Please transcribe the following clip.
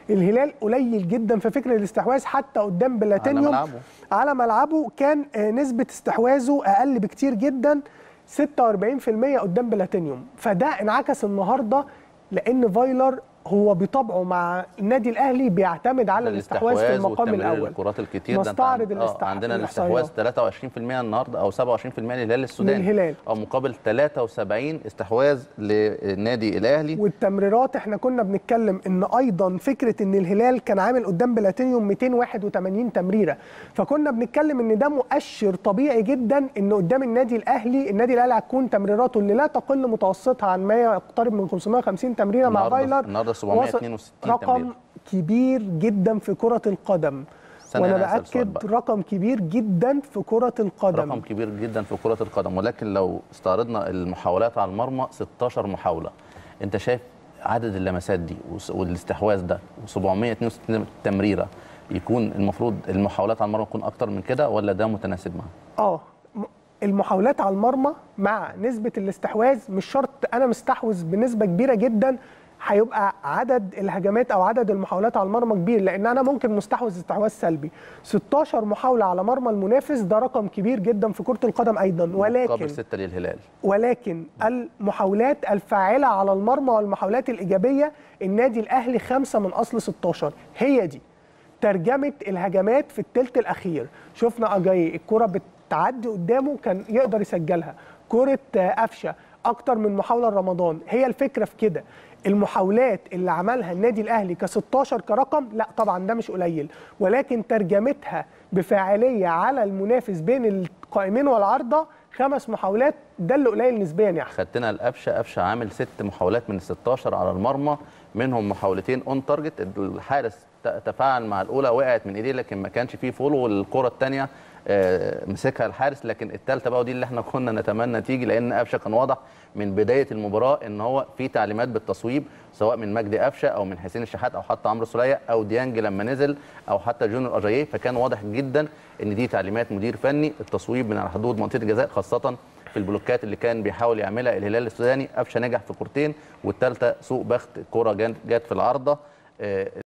الهلال قليل جدا في فكر الاستحواذ حتى قدام بلاتينيوم ملعبه. على ملعبه كان آه، نسبه استحواذه اقل بكتير جدا 46% قدام بلاتينيوم فده انعكس النهارده لان فايلر هو بطبعه مع النادي الاهلي بيعتمد على الاستحواذ في المقام والتمرير الاول الكرات الكتير ده أنت نستعرض عند- الاستح- آه عندنا الإحصائيات. الاستحواذ 23% النهارده او 27% للهلال السوداني للهلال. او مقابل 73 استحواذ للنادي الاهلي والتمريرات احنا كنا بنتكلم ان ايضا فكره ان الهلال كان عامل قدام بلاتينيوم 281 تمريره فكنا بنتكلم ان ده مؤشر طبيعي جدا ان قدام النادي الاهلي النادي الاهلي هتكون تمريراته اللي لا تقل متوسطها عن ما يقترب من 550 تمريره مع النهاردة- فايلر النهاردة وصل 762 رقم تمريرة. كبير جدا في كره القدم استنى وانا أنا أسأل سؤال باكد بقى. رقم كبير جدا في كرة القدم رقم كبير جدا في كرة القدم ولكن لو استعرضنا المحاولات على المرمى 16 محاولة انت شايف عدد اللمسات دي وس- والاستحواذ ده و762 تمريرة يكون المفروض المحاولات على المرمى تكون اكتر من كده ولا ده متناسب معاه؟ اه م- المحاولات على المرمى مع نسبة الاستحواذ مش شرط أنا مستحوذ بنسبة كبيرة جدا هيبقى عدد الهجمات او عدد المحاولات على المرمى كبير لان انا ممكن مستحوذ استحواذ سلبي 16 محاوله على مرمى المنافس ده رقم كبير جدا في كره القدم ايضا ولكن مقابل 6 للهلال ولكن المحاولات الفاعله على المرمى والمحاولات الايجابيه النادي الاهلي خمسه من اصل 16 هي دي ترجمه الهجمات في الثلث الاخير شفنا اجاي الكره بتعدي قدامه كان يقدر يسجلها كره آه، قفشه اكتر من محاوله رمضان هي الفكره في كده المحاولات اللي عملها النادي الاهلي ك 16 كرقم لا طبعا ده مش قليل ولكن ترجمتها بفاعليه على المنافس بين القائمين والعارضه خمس محاولات ده اللي قليل نسبيا يا احمد خدتنا القفشه قفشه عامل ست محاولات من ال 16 على المرمى منهم محاولتين اون تارجت الحارس ت- تفاعل مع الاولى وقعت من ايديه لكن ما كانش فيه فولو والكره الثانيه مسكها الحارس لكن الثالثه بقى ودي اللي احنا كنا نتمنى تيجي لان قفشه كان واضح من بدايه المباراه ان هو في تعليمات بالتصويب سواء من مجدي قفشه او من حسين الشحات او حتى عمرو سوليه او ديانج لما نزل او حتى جونيور اجاييه فكان واضح جدا ان دي تعليمات مدير فني التصويب من على حدود منطقه الجزاء خاصه في البلوكات اللي كان بيحاول يعملها الهلال السوداني قفشه نجح في كورتين والثالثه سوء بخت كوره جت جت في العارضه آه،